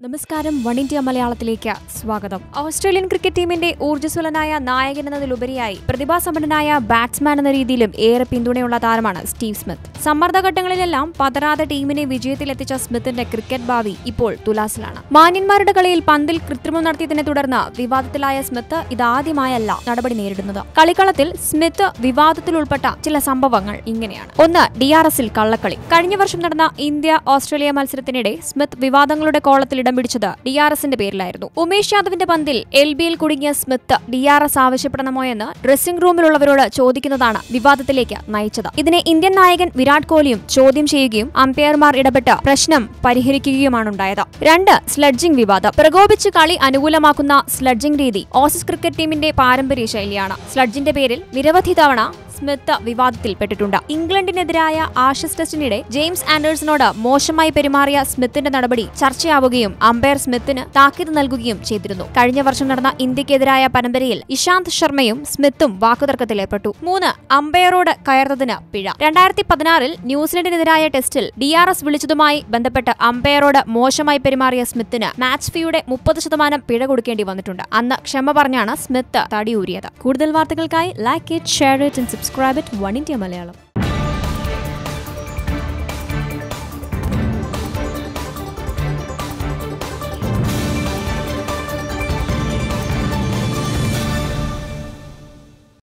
നമസ്കാരം one India മലയാളത്തിലേക്ക് സ്വാഗതം ഓസ്ട്രേലിയൻ ക്രിക്കറ്റ് ടീമിന്റെ ഊർജ്ജസ്വലനായ നായകൻ എന്നതിലുപരിയായി പ്രതിഭാസമ്പന്നനായ ബാറ്റ്സ്മാൻ എന്ന രീതിയിലും ഏറെ പിന്തുണയുള്ള താരമാണ് സ്റ്റീവ് സ്മിത്ത് സമ്മർദ്ദഘട്ടങ്ങളിലെല്ലാം പതറാതെ ടീമിനെ വിജയത്തിലെത്തിച്ച സ്മിത്തിന്റെ ക്രിക്കറ്റ് ഭാവി ഇപ്പോൾ തുലാസിലാണ് മാന്യന്മാരുടെ കളിയിൽ പന്തിൽ കൃത്രിമം നടത്തിയതിനെ തുടർന്ന് വിവാദത്തിലായ സ്മിത്ത് ഇതാദ്യമായല്ല നടപടി നേരിടുന്നത് കളിക്കളത്തിൽ സ്മിത്ത് വിവാദത്തിൽ ഉൾപ്പെട്ട ചില സംഭവങ്ങൾ ഇങ്ങനെയാണ് ഒന്ന് ഡി ആർ എസിൽ കള്ളക്കളി കഴിഞ്ഞ വർഷം നടന്ന ഇന്ത്യ ഓസ്ട്രേലിയ മത്സരത്തിനിടെ സ്മിത്ത് വിവാദങ്ങളുടെ കോളത്തിൽ ഇടം പിടിച്ചത് ഡി ആർ എസിന്റെ പേരിലായിരുന്നു ഉമേഷ് യാദവിന്റെ പന്തിൽ എൽ ബിയിൽ കുടുങ്ങിയ സ്മിത്ത് ഡി ആർ എസ് ആവശ്യപ്പെടണമോ എന്ന് ഡ്രസ്സിംഗ് റൂമിലുള്ളവരോട് ചോദിക്കുന്നതാണ് വിവാദത്തിലേക്ക് നയിച്ചത് ഇതിനെ ഇന്ത്യൻ നായകൻ വിരാട് കോഹ്ലിയും ചോദ്യം ചെയ്യുകയും അമ്പയർമാർ ഇടപെട്ട് പ്രശ്നം പരിഹരിക്കുകയുമാണുണ്ടായത് രണ്ട് സ്ലഡ്ജിംഗ് വിവാദം പ്രകോപിച്ച് കളി അനുകൂലമാക്കുന്ന സ്ലഡ്ജിംഗ് രീതി ഓസീസ് ക്രിക്കറ്റ് ടീമിന്റെ പാരമ്പര്യ ശൈലിയാണ് സ്ലഡ്ജിന്റെ പേരിൽ നിരവധി തവണ സ്മിത്ത് വിവാദത്തിൽപ്പെട്ടിട്ടുണ്ട് ഇംഗ്ലണ്ടിനെതിരായ ആഷസ് ടെസ്റ്റിനിടെ ജെയിംസ് ആൻഡേഴ്സിനോട് മോശമായി പെരുമാറിയ സ്മിത്തിന്റെ നടപടി ചർച്ചയാവുകയും അമ്പയർ സ്മിത്തിന് താക്കീത് നൽകുകയും ചെയ്തിരുന്നു കഴിഞ്ഞ വർഷം നടന്ന ഇന്ത്യക്കെതിരായ പരമ്പരയിൽ ഇഷാന്ത് ശർമ്മയും സ്മിത്തും വാക്കുതർക്കത്തിലേർപ്പെട്ടു മൂന്ന് അമ്പയറോട് കയർന്നതിന് പിഴ രണ്ടായിരത്തി പതിനാറിൽ ന്യൂസിലൻഡിനെതിരായ ടെസ്റ്റിൽ ഡി ആർ എസ് വിളിച്ചതുമായി ബന്ധപ്പെട്ട് അമ്പയറോട് മോശമായി പെരുമാറിയ സ്മിത്തിന് മാച്ച് ഫീയുടെ മുപ്പത് ശതമാനം പിഴ കൊടുക്കേണ്ടി വന്നിട്ടുണ്ട് അന്ന് ക്ഷമ പറഞ്ഞാണ് സ്മിത്ത് തടിയൂരിയത് കൂടുതൽ വാർത്തകൾക്കായി like it share it and subscribe it one India Malayalam